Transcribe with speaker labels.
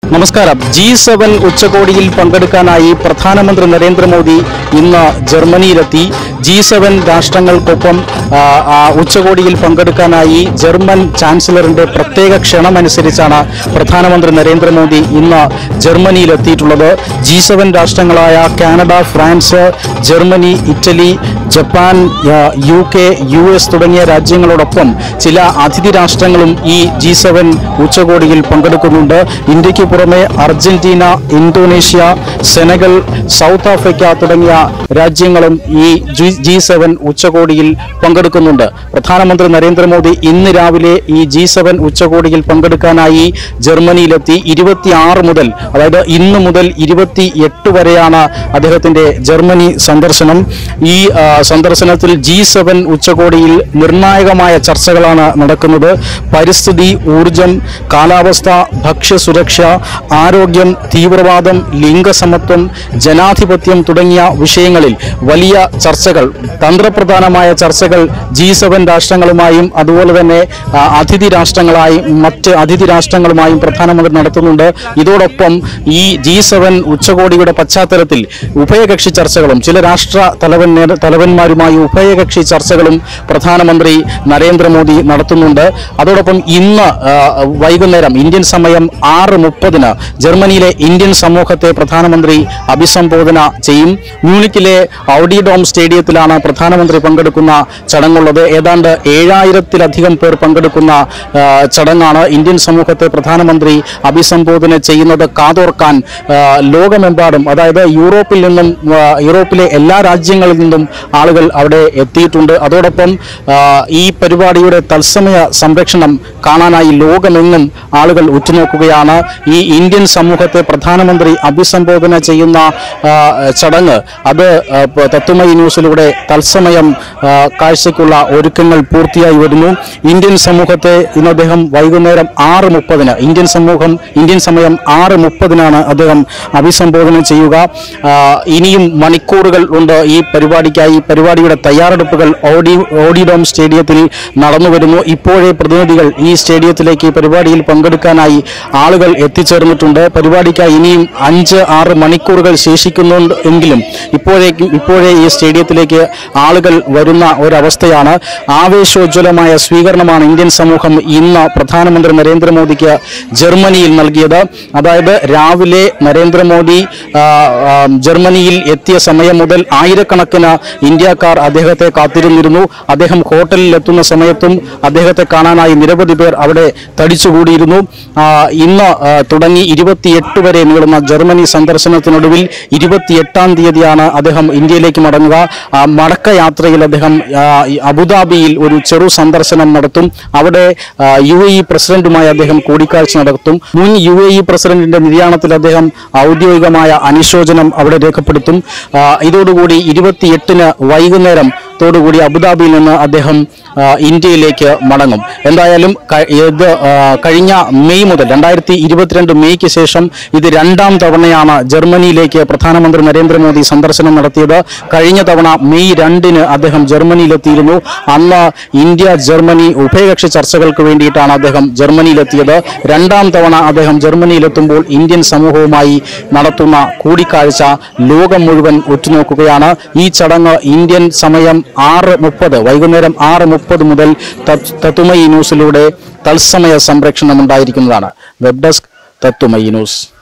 Speaker 1: നമസ്കാരം G seven ഉച്ചകോടിയിൽ പങ്കെടുക്കാനായി പ്രധാനമന്ത്രി നരേന്ദ്രമോദി ഇന്ന് ജർമ്മനിയിലെത്തി ജി സെവൻ രാഷ്ട്രങ്ങൾക്കൊപ്പം ആ, ആ ഉച്ചകോടിയിൽ പങ്കെടുക്കാനായി ജർമ്മൻ ചാൻസലറിന്റെ പ്രത്യേക ക്ഷണമനുസരിച്ചാണ് പ്രധാനമന്ത്രി നരേന്ദ്രമോദി ഇന്ന് ജർമ്മനിയിലെത്തിയിട്ടുള്ളത് ജി സെവൻ രാഷ്ട്രങ്ങളായ Canada France Germany Italy Japan ആ, യു കെ യു എസ് തുടങ്ങിയ രാജ്യങ്ങളോടൊപ്പം ചില അതിഥി രാഷ്ട്രങ്ങളും ഈ ജി സെവൻ ഉച്ചകോടിയിൽ പങ്കെടുക്കുന്നുണ്ട് ഇന്ത്യക്ക് പുറമെ Argentina Indonesia Senegal South Africa തുടങ്ങിയ രാജ്യങ്ങളും ഈ ജി സെവൻ ഉച്ചകോടിയിൽ പങ്കെടുക്കുന്നുണ്ട് പ്രധാനമന്ത്രി നരേന്ദ്രമോദി ഇന്ന് രാവിലെ ഈ ജി സെവൻ ഉച്ചകോടിയിൽ പങ്കെടുക്കാനായി ജർമ്മനിയിലെത്തി ഇരുപത്തിയാറ് മുതൽ അതായത് ഇന്ന് മുതൽ ഇരുപത്തി എട്ട് വരെയാണ് അദ്ദേഹത്തിന്റെ ജർമ്മനി സന്ദർശനം ഈ ആ, സന്ദർശനത്തിൽ ജി സെവൻ ഉച്ചകോടിയിൽ നിർണായകമായ ചർച്ചകളാണ് നടക്കുന്നത് പരിസ്ഥിതി ഊർജം കാലാവസ്ഥ ഭക്ഷ്യസുരക്ഷ ആരോഗ്യം തീവ്രവാദം ലിംഗസമത്വം ജനാധിപത്യം തുടങ്ങിയ വിഷയങ്ങളിൽ വലിയ ചർച്ചകൾ തന്ത്രപ്രധാനമായ ചർച്ചകൾ ജി സെവൻ രാഷ്ട്രങ്ങളുമായും അതുപോലെ തന്നെ ആ, അതിഥി രാഷ്ട്രങ്ങളായും മറ്റ് അതിഥി രാഷ്ട്രങ്ങളുമായും പ്രധാനമന്ത്രി നടത്തുന്നുണ്ട് ഇതോടൊപ്പം ഈ ജി സെവൻ ഉച്ചകോടിയുടെ പശ്ചാത്തലത്തിൽ ഉഭയകക്ഷി ചർച്ചകളും ചില രാഷ്ട്ര തലവൻ നേത- തലവന്മാരുമായി ഉഭയകക്ഷി ചർച്ചകളും പ്രധാനമന്ത്രി നരേന്ദ്രമോദി നടത്തുന്നുണ്ട് അതോടൊപ്പം ഇന്ന് ആ, വൈകുന്നേരം ഇന്ത്യൻ സമയം ആറ് മുപ്പതിന് ജർമ്മനിയിലെ ഇന്ത്യൻ സമൂഹത്തെ പ്രധാനമന്ത്രി അഭിസംബോധന ചെയ്യും മ്യൂണിക്കിലെ ഔഡിഡോം സ്റ്റേഡിയത്തിലാണ് പ്രധാനമന്ത്രി പങ്കെടുക്കുന്ന ചടങ്ങുള്ളത് ഏതാണ്ട് ഏഴായിരത്തിലധികം പേർ പങ്കെടുക്കുന്ന ആ, ചടങ്ങാണ് ഇന്ത്യൻ സമൂഹത്തെ പ്രധാനമന്ത്രി അഭിസംബോധന ചെയ്യുന്നത് കാതോർക്കാൻ ആ, ലോകമെമ്പാടും അതായത് യൂറോപ്പിൽ നിന്നും ആ, യൂറോപ്പിലെ എല്ലാ രാജ്യങ്ങളിൽ നിന്നും ആളുകൾ അവിടെ എത്തിയിട്ടുണ്ട് അതോടൊപ്പം ആ, ഈ പരിപാടിയുടെ തത്സമയ സംരക്ഷണം കാണാനായി ലോകമെങ്ങും ആളുകൾ ഉറ്റുനോക്കുകയാണ് ഈ ഇന്ത്യൻ സമൂഹത്തെ പ്രധാനമന്ത്രി അഭിസംബോധന ചെയ്യുന്ന ആ, ചടങ്ങ് അത് ആ, പ- തത്വമയി ന്യൂസിലൂടെ തത്സമയം ആ, കാഴ്ചയ്ക്കുള്ള ഒരുക്കങ്ങൾ പൂർത്തിയായി വരുന്നു ഇന്ത്യൻ സമൂഹത്തെ ഇന്ന് അദ്ദേഹം വൈകുന്നേരം ആറ് മുപ്പതിന് ഇന്ത്യൻ സമൂഹം ഇന്ത്യൻ സമയം ആറ് മുപ്പതിനാണ് അദ്ദേഹം അഭിസംബോധന ചെയ്യുക ആ, ഇനിയും മണിക്കൂറുകൾ ഉണ്ട് ഈ പരിപാടിക്കായി ഈ പരിപാടിയുടെ തയ്യാറെടുപ്പുകൾ ഓഡി ഓഡിഡോം സ്റ്റേഡിയത്തിൽ നടന്നു വരുന്നു ഇപ്പോഴേ പ്രതിനിധികൾ ഈ സ്റ്റേഡിയത്തിലേക്ക് ഈ പരിപാടിയിൽ പങ്കെടുക്കാനായി ആളുകൾ എത്തിച്ചേർന്നിട്ടുണ്ട് പരിപാടിക്കായി ഇനിയും അഞ്ച് ആറ് മണിക്കൂറുകൾ ശേഷിക്കുന്നുണ്ട് എങ്കിലും ഇപ്പോഴേക്കും ഇപ്പോഴേ ഈ സ്റ്റേഡിയത്തിലേക്ക് ആളുകൾ വരുന്ന ഒരവസ്ഥയാണ് ആവേശോജ്വലമായ സ്വീകരണമാണ് ഇന്ത്യൻ സമൂഹം ഇന്ന് പ്രധാനമന്ത്രി നരേന്ദ്രമോദിക്ക് ജർമ്മനിയിൽ നൽകിയത് അതായത് രാവിലെ നരേന്ദ്രമോദി ആ, ആ, ജർമ്മനിയിൽ എത്തിയ സമയം മുതൽ ആയിരക്കണക്കിന് ഇന്ത്യക്കാർ അദ്ദേഹത്തെ കാത്തിരുന്നിരുന്നു അദ്ദേഹം ഹോട്ടലിൽ എത്തുന്ന സമയത്തും അദ്ദേഹത്തെ കാണാനായി നിരവധി പേർ അവിടെ തടിച്ചുകൂടിയിരുന്നു ആ, ഇന്ന് ആ, തുടങ്ങി ഇരുപത്തിയെട്ട് വരെ നീളുന്ന ജർമ്മനി സന്ദർശനത്തിനൊടുവിൽ ഇരുപത്തിയെട്ടാം തീയതിയാണ് അദ്ദേഹം ഇന്ത്യയിലേക്ക് മടങ്ങുക ആ, മടക്കയാത്രയിൽ അദ്ദേഹം ആ, ഈ അബുദാബിയിൽ ഒരു ചെറു സന്ദർശനം നടത്തും അവിടെ യു എ ഇ പ്രസിഡന്റുമായി അദ്ദേഹം കൂടിക്കാഴ്ച നടത്തും മുൻ യു എ ഇ പ്രസിഡന്റിന്റെ നിര്യാണത്തിൽ അദ്ദേഹം ഔദ്യോഗികമായ അനുശോചനം അവിടെ രേഖപ്പെടുത്തും ആ, ഇതോടുകൂടി ഇരുപത്തിയെട്ടിന് വൈകുന്നേരം ത്തോടുകൂടി അബുദാബിയിൽ നിന്ന് അദ്ദേഹം ആ, ഇന്ത്യയിലേക്ക് മടങ്ങും എന്തായാലും ക- ഇത് ആ, കഴിഞ്ഞ മെയ് മുതൽ രണ്ടായിരത്തി ഇരുപത്തിരണ്ട് മെയ്ക്ക് ശേഷം ഇത് രണ്ടാം തവണയാണ് ജർമ്മനിയിലേക്ക് പ്രധാനമന്ത്രി നരേന്ദ്രമോദി സന്ദർശനം നടത്തിയത് കഴിഞ്ഞ തവണ മെയ് രണ്ടിന് അദ്ദേഹം ജർമ്മനിയിലെത്തിയിരുന്നു അന്ന് ഇന്ത്യ ജർമ്മനി ഉഭയകക്ഷി ചർച്ചകൾക്ക് വേണ്ടിയിട്ടാണ് അദ്ദേഹം ജർമ്മനിയിലെത്തിയത് രണ്ടാം തവണ അദ്ദേഹം ജർമ്മനിയിലെത്തുമ്പോൾ ഇന്ത്യൻ സമൂഹവുമായി നടത്തുന്ന കൂടിക്കാഴ്ച ലോകം മുഴുവൻ ഉറ്റുനോക്കുകയാണ് ഈ ചടങ്ങ് ഇന്ത്യൻ സമയം ആറ് മുപ്പത് വൈകുന്നേരം ആറ് മുപ്പത് മുതൽ തത്- തത്തുമയി ന്യൂസിലൂടെ തത്സമയ സംരക്ഷണം ഉണ്ടായിരിക്കുന്നതാണ് വെബ് ഡെസ്ക് തത്തുമയി ന്യൂസ്